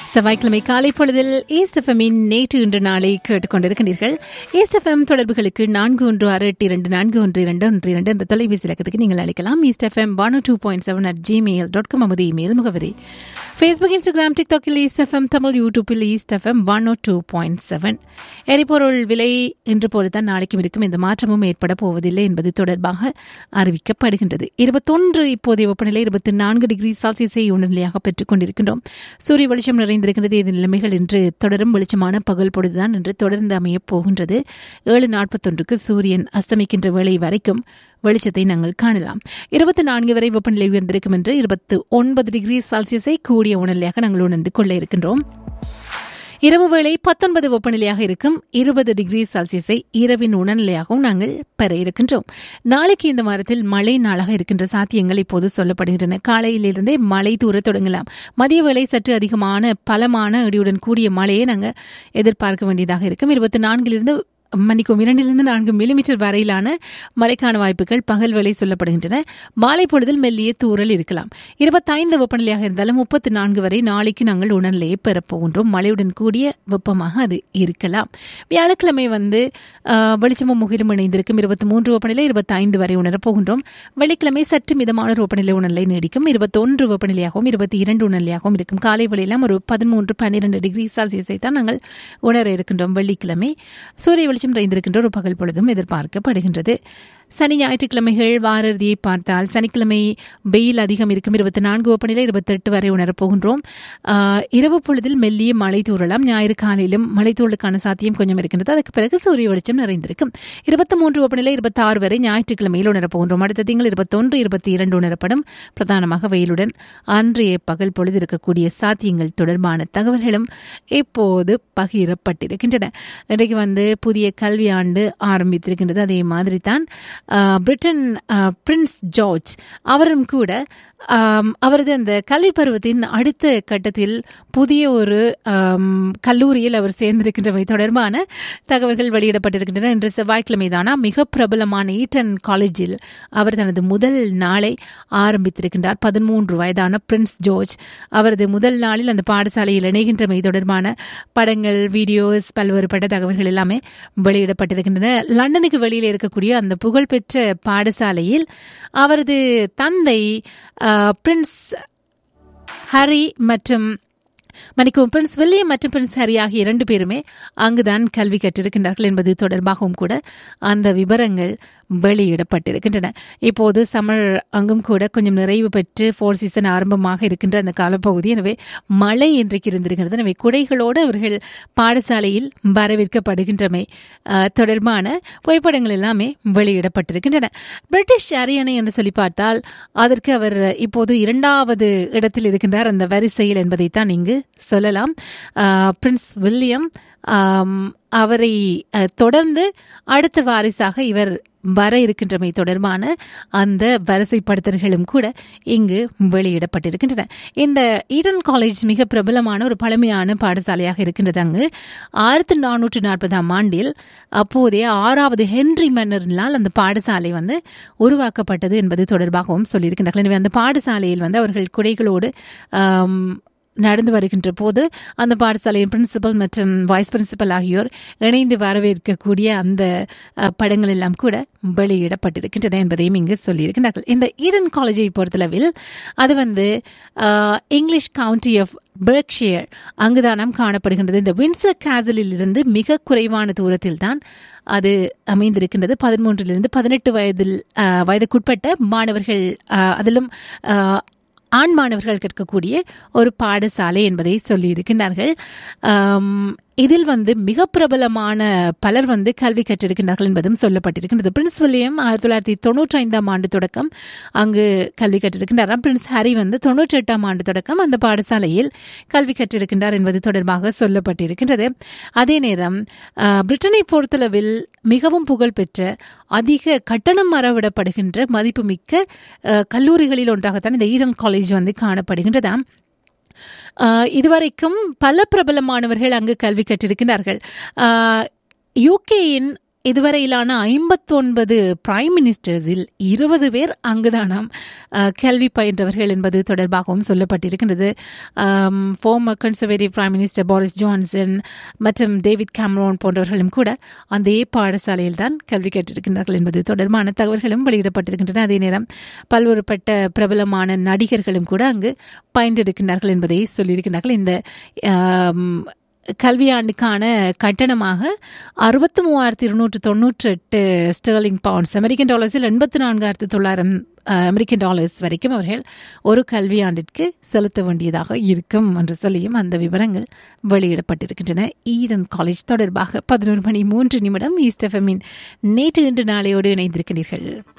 செவ்வாய்க்கிழமை காலை பொழுதில் ஈஸ்ட் எஃப்எம்மின் நேற்று இன்று நாளை கேட்டுக்கொண்டிருக்கின்றீர்கள் ஈஸ்ட் எஃப்எம் தொடர்புகளுக்கு நான்கு ஒன்று ஆறு எட்டு இரண்டு நான்கு ஒன்று இரண்டு ஒன்று இரண்டு என்ற தொலைபேசி இலக்கத்துக்கு நீங்கள் அழைக்கலாம் east FM one two point seven at Gmail dot com நமது இமெயில் முகவரி ஃபேஸ்புக் இன்ஸ்டாகிராம் டிக்டாக்கில் ஈஸ்ட் எஃப்எம் தமிழ் யூடியூப்பில் east FM one O two point seven எரிபொருள் விலை இன்று போலத்தான் நாளைக்கும் இருக்கும் எந்த மாற்றமும் ஏற்பட போவதில்லை என்பது தொடர்பாக அறிவிக்கப்படுகின்றது இருபத்தொன்று இப்போதைய வெப்பநிலை இருபத்தி நான்கு டிகிரி செல்சியஸை உணர்நிலையாக பெற்றுக் கொண்டிருக்கின்றோம் சூரிய வெளிச்சம் நிறைந்திருக்கிறது இந்த நிலைமைகள் இன்று தொடரும் வெளிச்சமான பகல் பொழுதுதான் இன்று தொடர்ந்து அமையப் போகின்றது ஏழு நாற்பத்தொன்றுக்கு சூரியன் அஸ்தமிக்கின்ற வேளை வரைக்கும் வெளிச்சத்தை நாங்கள் காணலாம் இருபத்தி நான்கு வரை வெப்பநிலை உயர்ந்திருக்கும் என்று இருபத்தி ஒன்பது டிகிரி செல்சியஸை கூடிய உணர்நிலையாக நாங்கள் உணர்ந்து கொள்ள இருக்கின்றோம் இரவு வேளை பத்தொன்பது வெப்பநிலையாக இருக்கும் இருபது டிகிரி செல்சியஸை இரவின் உணர்நிலையாகவும் நாங்கள் பெற இருக்கின்றோம் நாளைக்கு இந்த வாரத்தில் மழை நாளாக இருக்கின்ற சாத்தியங்கள் இப்போது சொல்லப்படுகின்றன காலையிலிருந்தே மழை தூர தொடங்கலாம் மதிய வேளை சற்று அதிகமான பலமான இடியுடன் கூடிய மழையை நாங்கள் எதிர்பார்க்க வேண்டியதாக இருக்கும் இருபத்தி நான்கிலிருந்து மன்னிக்கும் இரண்டிலிருந்து நான்கு மில்லிமீட்டர் வரையிலான மழைக்கான வாய்ப்புகள் பகல் வேளை சொல்லப்படுகின்றன மாலை பொழுதில் மெல்லிய தூறல் இருக்கலாம் இருபத்தைந்து வெப்பநிலையாக இருந்தாலும் முப்பத்தி நான்கு வரை நாளைக்கு நாங்கள் உணர்நிலையை பெறப்போகின்றோம் மழையுடன் கூடிய வெப்பமாக அது இருக்கலாம் வியாழக்கிழமை வந்து வெளிச்சமும் முகிலும் இணைந்திருக்கும் இருபத்தி மூன்று வெப்பநிலை இருபத்தைந்து வரை உணரப்போகின்றோம் வெள்ளிக்கிழமை சற்று மிதமான வெப்பநிலை உணர்நிலை நீடிக்கும் இருபத்தொன்று வெப்பநிலையாகவும் இருபத்தி இரண்டு உணர்நிலையாகவும் இருக்கும் காலை வேளையிலும் ஒரு பதிமூன்று பன்னிரண்டு டிகிரி செல்சியஸை தான் நாங்கள் உணர இருக்கின்றோம் வெள்ளிக்கிழமை சூரிய வெளிச்சம் நிறைந்திருக்கின்ற ஒரு பகல் பொழுதும் எதிர்பார்க்கப்படுகின்றது சனி ஞாயிற்றுக்கிழமைகள் வார இறுதியை பார்த்தால் சனிக்கிழமை வெயில் அதிகம் இருக்கும் இருபத்தி நான்கு வெப்பநிலை இருபத்தெட்டு வரை உணரப்போகின்றோம் இரவு பொழுதில் மெல்லிய மழை தூறலாம் ஞாயிறு காலையிலும் மழை தூறலுக்கான சாத்தியம் கொஞ்சம் இருக்கின்றது அதுக்கு பிறகு சூரிய வெளிச்சம் நிறைந்திருக்கும் இருபத்தி மூன்று வெப்பநிலை இருபத்தி ஆறு வரை ஞாயிற்றுக்கிழமையில் உணரப்போகின்றோம் அடுத்த திங்கள் இருபத்தொன்று இருபத்தி இரண்டு உணரப்படும் பிரதானமாக வெயிலுடன் அன்றைய பகல் பொழுது இருக்கக்கூடிய சாத்தியங்கள் தொடர்பான தகவல்களும் இப்போது பகிரப்பட்டிருக்கின்றன இன்றைக்கு வந்து புதிய கல்வியாண்டு ஆரம்பித்திருக்கின்றது அதே மாதிரி தான் பிரிட்டன் பிரின்ஸ் ஜார்ஜ் அவரும் கூட அவரது அந்த கல்வி பருவத்தின் அடுத்த கட்டத்தில் புதிய ஒரு கல்லூரியில் அவர் சேர்ந்திருக்கின்றவை தொடர்பான தகவல்கள் வெளியிடப்பட்டிருக்கின்றன இன்று செவ்வாய்க்கிழமை தானா மிக பிரபலமான ஈட்டன் காலேஜில் அவர் தனது முதல் நாளை ஆரம்பித்திருக்கின்றார் பதிமூன்று வயதான பிரின்ஸ் ஜார்ஜ் அவரது முதல் நாளில் அந்த பாடசாலையில் இணைகின்றமை தொடர்பான படங்கள் வீடியோஸ் பல்வேறுபட்ட தகவல்கள் எல்லாமே வெளியிடப்பட்டிருக்கின்றன லண்டனுக்கு வெளியில் இருக்கக்கூடிய அந்த புகழ்பெற்ற பாடசாலையில் அவரது தந்தை பிரின்ஸ் ஹரி மற்றும் மணிக்கும் பிரின்ஸ் வில்லியம் மற்றும் பிரின்ஸ் ஹரி ஆகிய இரண்டு பேருமே அங்குதான் கல்வி கற்றிருக்கின்றார்கள் என்பது தொடர்பாகவும் கூட அந்த விவரங்கள் வெளியிடப்பட்டிருக்கின்றன இப்போது சம்மர் அங்கும் கூட கொஞ்சம் நிறைவு பெற்று ஃபோர் சீசன் ஆரம்பமாக இருக்கின்ற அந்த காலப்பகுதி எனவே மழை இன்றைக்கு இருந்திருக்கிறது எனவே குடைகளோடு அவர்கள் பாடசாலையில் வரவேற்கப்படுகின்றமை தொடர்பான புகைப்படங்கள் எல்லாமே வெளியிடப்பட்டிருக்கின்றன பிரிட்டிஷ் அரியணை என்று சொல்லி பார்த்தால் அதற்கு அவர் இப்போது இரண்டாவது இடத்தில் இருக்கின்றார் அந்த வரிசையில் என்பதைத்தான் இங்கு சொல்லலாம் பிரின்ஸ் வில்லியம் அவரை தொடர்ந்து அடுத்த வாரிசாக இவர் வர இருக்கின்றமை தொடர்பான அந்த வரிசைப்படுத்தல்களும் கூட இங்கு வெளியிடப்பட்டிருக்கின்றன இந்த ஈடன் காலேஜ் மிக பிரபலமான ஒரு பழமையான பாடசாலையாக இருக்கின்றது அங்கு ஆயிரத்தி நானூற்றி நாற்பதாம் ஆண்டில் அப்போதைய ஆறாவது ஹென்றி மன்னரினால் அந்த பாடசாலை வந்து உருவாக்கப்பட்டது என்பது தொடர்பாகவும் சொல்லியிருக்கின்றார்கள் எனவே அந்த பாடசாலையில் வந்து அவர்கள் குடைகளோடு நடந்து வருகின்ற போது அந்த பாடசாலையின் பிரின்சிபல் மற்றும் வைஸ் பிரின்சிபல் ஆகியோர் இணைந்து வரவேற்கக்கூடிய அந்த படங்கள் எல்லாம் கூட வெளியிடப்பட்டிருக்கின்றன என்பதையும் இங்கு சொல்லியிருக்கிறார்கள் இந்த ஈடன் காலேஜை பொறுத்தளவில் அது வந்து இங்கிலீஷ் கவுண்டி ஆஃப் பெர்க்ஷியர் அங்குதானம் காணப்படுகின்றது இந்த வின்சர் கேசலில் இருந்து மிக குறைவான தூரத்தில் தான் அது அமைந்திருக்கின்றது பதிமூன்றிலிருந்து பதினெட்டு வயதில் வயதுக்குட்பட்ட மாணவர்கள் அதிலும் ஆண் மாணவர்கள் கற்கக்கூடிய ஒரு பாடசாலை என்பதை சொல்லியிருக்கின்றார்கள் இதில் வந்து மிக பிரபலமான பலர் வந்து கல்வி கற்றிருக்கின்றார்கள் என்பதும் சொல்லப்பட்டிருக்கின்றது பிரின்ஸ் வில்லியம் ஆயிரத்தி தொள்ளாயிரத்தி தொண்ணூற்றி ஐந்தாம் ஆண்டு தொடக்கம் அங்கு கல்வி கற்றிருக்கின்றார் பிரின்ஸ் ஹாரி வந்து தொண்ணூற்றி எட்டாம் ஆண்டு தொடக்கம் அந்த பாடசாலையில் கல்வி கற்றிருக்கின்றார் என்பது தொடர்பாக சொல்லப்பட்டிருக்கின்றது அதே நேரம் பிரிட்டனை பொறுத்தளவில் மிகவும் புகழ்பெற்ற அதிக கட்டணம் மறவிடப்படுகின்ற மதிப்புமிக்க கல்லூரிகளில் ஒன்றாகத்தான் இந்த ஈடன் காலேஜ் வந்து காணப்படுகின்றதாம் இதுவரைக்கும் பல பிரபலமானவர்கள் அங்கு கல்வி கற்றிருக்கிறார்கள் யூகேயின் இதுவரையிலான ஐம்பத்தொன்பது பிரைம் மினிஸ்டர்ஸில் இருபது பேர் அங்குதானாம் அஹ், கல்வி பயின்றவர்கள் என்பது தொடர்பாகவும் சொல்லப்பட்டிருக்கின்றது former conservative prime minister Boris Johnson மற்றும் டேவிட் கேமரோன் போன்றவர்களும் கூட அதே பாடசாலையில் தான் கல்வி கற்றிருக்கின்றார்கள் என்பது தொடர்பான தகவல்களும் வெளியிடப்பட்டிருக்கின்றன அதே நேரம் பல்வேறுபட்ட பிரபலமான நடிகர்களும் கூட அங்கு பயின்றிருக்கின்றார்கள் என்பதை சொல்லியிருக்கிறார்கள் இந்த ஆம், கல்வியாண்டுக்கான கட்டணமாக அறுபத்தி மூவாயிரத்தி இருநூற்று தொண்ணூற்றி எட்டு ஸ்டெர்லிங் பவுண்ட்ஸ் அமெரிக்கன் டாலர்ஸில் எண்பத்தி நான்காயிரத்து தொள்ளாயிரம் அஹ், அமெரிக்கன் டாலர்ஸ் வரைக்கும் அவர்கள் ஒரு கல்வியாண்டிற்கு செலுத்த வேண்டியதாக இருக்கும் என்று சொல்லியும் அந்த விவரங்கள் வெளியிடப்பட்டிருக்கின்றன ஈடன் காலேஜ் தொடர்பாக பதினோரு மணி மூன்று நிமிடம் ஈஸ்ட் எஃப்எம்மின் நேற்று இன்று நாளையோடு இணைந்திருக்கிறீர்கள்